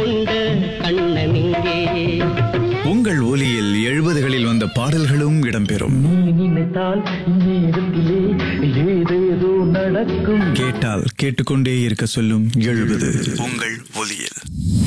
கொண்ட கண்ணன் இங்கே உங்கள் ஒலியில் எழுபதுகளில் வந்த பாடல்களும் இடம்பெறும் நீ நினைத்தால் நேரத்திலே ஏதேதோ நடக்கும் கேட்டால் கேட்டுக்கொண்டே இருக்க சொல்லும் எழுபது உங்கள் ஒலியில்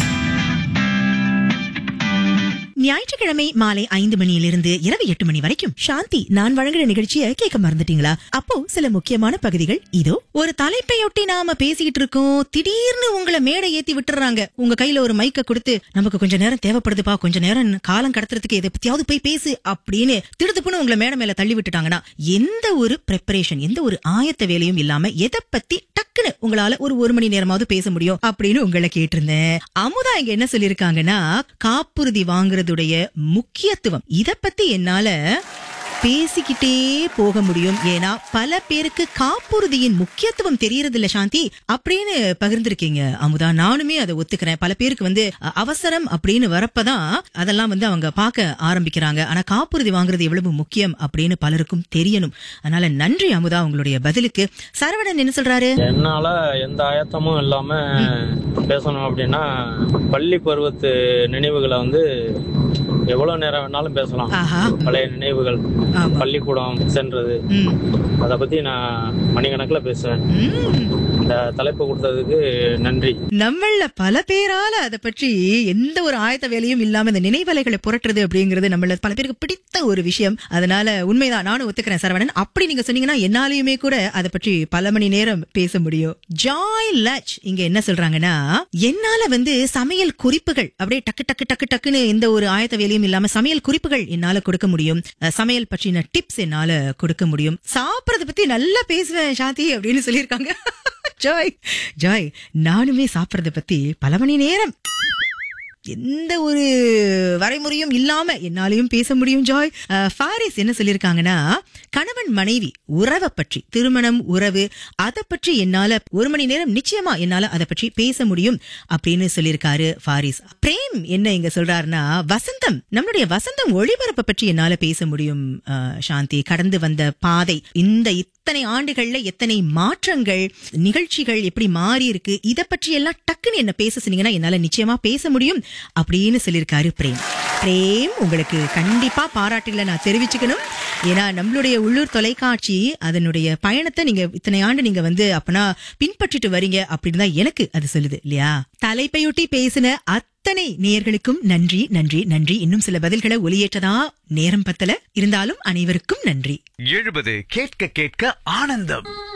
ஞாயிற்றுக்கிழமை மாலை ஐந்து மணியிலிருந்து இரவு எட்டு மணி வரைக்கும் சாந்தி நான் வழங்குற நிகழ்ச்சியை கேட்க மறந்துட்டீங்களா அப்போ சில முக்கியமான பகுதிகள் இதோ ஒரு தலைப்பையொட்டி நாம பேசிக்கிட்டு இருக்கோம் திடீர்னு உங்களை மேடை ஏத்தி விட்டுறாங்க உங்க கையில ஒரு மைக்க கொடுத்து நமக்கு கொஞ்ச நேரம் தேவைப்படுதுப்பா கொஞ்ச நேரம் காலம் கடத்துறதுக்கு இதை பத்தியாவது போய் பேசு அப்படின்னு திடுதுப்புன்னு உங்களை மேடை மேல தள்ளி விட்டுட்டாங்கன்னா எந்த ஒரு ப்ரிப்பரேஷன் எந்த ஒரு ஆயத்த வேலையும் இல்லாம எதை பத்தி டக்குன்னு உங்களால ஒரு ஒரு மணி நேரமாவது பேச முடியும் அப்படின்னு உங்களை கேட்டிருந்தேன் அமுதா இங்க என்ன சொல்லிருக்காங்கன்னா காப்புறுதி வாங்குறதுடைய முக்கியத்துவம் இத பத்தி என்னால பேசிக்கிட்டே போக முடியும் ஏன்னா பல பேருக்கு காப்புறுதியின் முக்கியத்துவம் தெரியறது இல்ல சாந்தி அப்படின்னு பகிர்ந்திருக்கீங்க அமுதா நானுமே அதை ஒத்துக்கிறேன் பல பேருக்கு வந்து அ, அவசரம் அப்படின்னு வரப்பதான் அதெல்லாம் வந்து அவங்க பார்க்க ஆரம்பிக்கிறாங்க ஆனா காப்புறுதி வாங்குறது எவ்வளவு முக்கியம் அப்படின்னு பலருக்கும் தெரியணும் அதனால நன்றி அமுதா உங்களுடைய பதிலுக்கு சரவணன் என்ன சொல்றாரு என்னால எந்த ஆயத்தமும் இல்லாம பேசணும் அப்படின்னா பள்ளி பருவத்து நினைவுகளை வந்து எவ்வளவு நேரம் வேணாலும் பேசலாம் ஆஹா பழைய நினைவுகள் ஆமா. பள்ளிக்கூடம் சென்றது ம் அதை பத்தி நான் மணிக்கணக்கில் பேசுவேன் ம் இந்த தலைப்பு கொடுத்ததுக்கு நன்றி நம்மள பல பேரால அத பற்றி எந்த ஒரு ஆயத்த வேலையும் இல்லாம இந்த நினைவலைகளை புரட்டுறது அப்படிங்கிறது நம்மள பல பேருக்கு பிடித்த ஒரு விஷயம் அதனால உண்மைதான் நானும் ஒத்துக்கிறேன் சரவணன் அப்படி நீங்க சொன்னீங்கன்னா என்னாலையுமே கூட அதை பற்றி பல மணி நேரம் பேச முடியும் ஜாய் லச் இங்க என்ன சொல்றாங்கன்னா என்னால வந்து சமையல் குறிப்புகள் அப்படியே டக்கு டக்கு டக்கு டக்குன்னு எந்த ஒரு ஆயத்த வேலையும் இல்லாம சமையல் குறிப்புகள் என்னால கொடுக்க முடியும் அஹ், சமையல் பற்றின டிப்ஸ் என்னால கொடுக்க முடியும் சாப்பிடறத பத்தி நல்லா பேசுவேன் சாந்தி அப்படின்னு சொல்லியிருக்காங்க ஜாய் ஜாய் நானுமே சாப்பிடறத பத்தி பல மணி நேரம் எந்த ஒரு வரைமுறையும் இல்லாம என்னாலையும் பேச முடியும் ஜாய் அஹ், ஃபாரிஸ் என்ன சொல்லியிருக்காங்கன்னா கணவன் மனைவி உறவை பற்றி திருமணம் உறவு அதை பற்றி என்னால ஒரு மணி நேரம் நிச்சயமா என்னால அதை பற்றி பேச முடியும் அப்படின்னு சொல்லியிருக்காரு ஃபாரிஸ் பிரேம் என்ன இங்க சொல்றாருன்னா வசந்தம் நம்மளுடைய வசந்தம் ஒளிபரப்பை பற்றி என்னால பேச முடியும் அஹ், சாந்தி கடந்து வந்த பாதை இந்த இத்தனை ஆண்டுகள்ல எத்தனை மாற்றங்கள் நிகழ்ச்சிகள் எப்படி மாறி இருக்கு இத பற்றி எல்லாம் டக்குன்னு என்ன பேச சொன்னீங்கன்னா என்னால நிச்சயமா பேச முடியும் அப்படின்னு சொல்லியிருக்காரு பிரேம் பிரேம் உங்களுக்கு கண்டிப்பா பாராட்டுகளை நான் தெரிவிச்சுக்கணும் ஏன்னா நம்மளுடைய உள்ளூர் தொலைக்காட்சி அதனுடைய பயணத்தை நீங்க இத்தனை ஆண்டு நீங்க வந்து அப்பனா பின்பற்றிட்டு வரீங்க அப்படின்னு தான் எனக்கு அது சொல்லுது இல்லையா தலைப்பையொட்டி பேசின அத்தனை நேயர்களுக்கும் நன்றி நன்றி நன்றி இன்னும் சில பதில்களை ஒளியேற்றதா நேரம் பத்தல இருந்தாலும் அனைவருக்கும் நன்றி எழுபது கேட்க கேட்க ஆனந்தம்